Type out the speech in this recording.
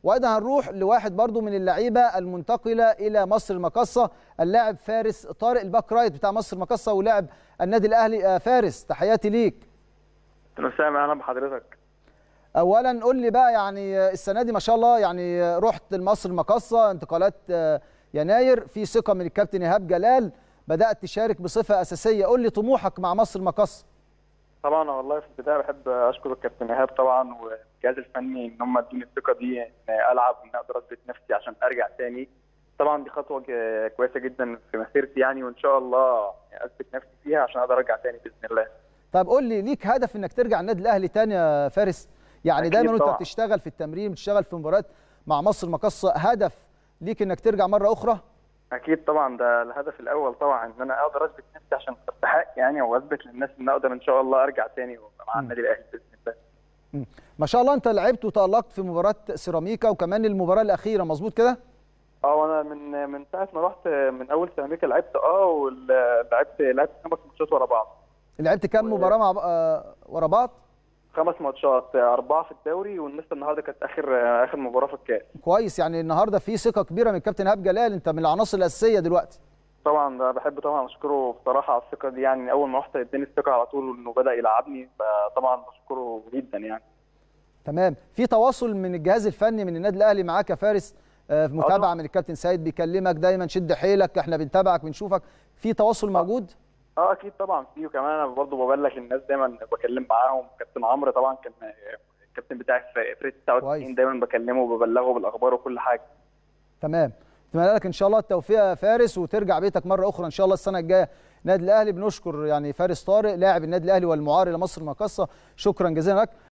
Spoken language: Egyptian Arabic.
وايضا هنروح لواحد برضو من اللعيبه المنتقله الى مصر المقصه اللاعب فارس طارق الباك رايت بتاع مصر المقصه ولاعب النادي الاهلي آه، فارس تحياتي ليك سامع انا بحضرتك اولا قول لي بقى يعني آه، السنه دي ما شاء الله يعني آه، رحت لمصر المقصه انتقالات آه، يناير في ثقه من الكابتن ايهاب جلال بدات تشارك بصفه اساسيه قول لي طموحك مع مصر المقصه طبعا والله في البدايه بحب اشكر الكابتن ايهاب طبعا والجهاز الفني ان هم ادوني الثقه دي ان العب وان اقدر اثبت نفسي عشان ارجع تاني طبعا دي خطوه ج- كويسه جدا في مسيرتي يعني وان شاء الله اثبت نفسي فيها عشان اقدر ارجع تاني باذن الله طب قول لي ليك هدف انك ترجع النادي الاهلي تاني يا فارس يعني أكيد دايما وانت طبعاً. بتشتغل في التمرين بتشتغل في مباريات مع مصر المقصه هدف ليك انك ترجع مره اخرى اكيد طبعا ده الهدف الاول طبعا ان انا اقدر اثبت نفسي عشان استحق يعني واثبت للناس ان اقدر ان شاء الله ارجع تاني وابقى مع م. النادي الاهلي باذن الله مم. ما شاء الله انت لعبت وتالقت في مباراه سيراميكا وكمان المباراه الاخيره مظبوط كده اه وانا من من ساعه ما رحت من اول سيراميكا لعبت اه ولعبت لعبت خمس ماتشات ورا بعض لعبت كام و- مباراه مع آه ورا بعض خمس ماتشات اربعه في الدوري والنص النهارده كانت اخر اخر مباراه في الكاس كويس يعني النهارده في ثقه كبيره من الكابتن ايهاب جلال انت من العناصر الاساسيه دلوقتي طبعا ده بحب طبعا اشكره بصراحه على الثقه دي يعني اول ما رحت اداني الثقه على طول انه بدا يلعبني فطبعا بشكره جدا يعني تمام في تواصل من الجهاز الفني من النادي الاهلي معاك يا فارس آه متابعه طبعاً. من الكابتن سيد بيكلمك دايما شد حيلك احنا بنتابعك بنشوفك في تواصل موجود اه اكيد طبعا في وكمان انا برضه ببلغ الناس دايما بكلم معاهم كابتن عمرو طبعا كان الكابتن بتاعي في فريق 99 كويس. دايما بكلمه وببلغه بالاخبار وكل حاجه تمام اتمنى لك ان شاء الله التوفيق يا فارس وترجع بيتك مره اخرى ان شاء الله السنه الجايه النادي الاهلي بنشكر يعني فارس طارق لاعب النادي الاهلي والمعار لمصر المقاصه شكرا جزيلا لك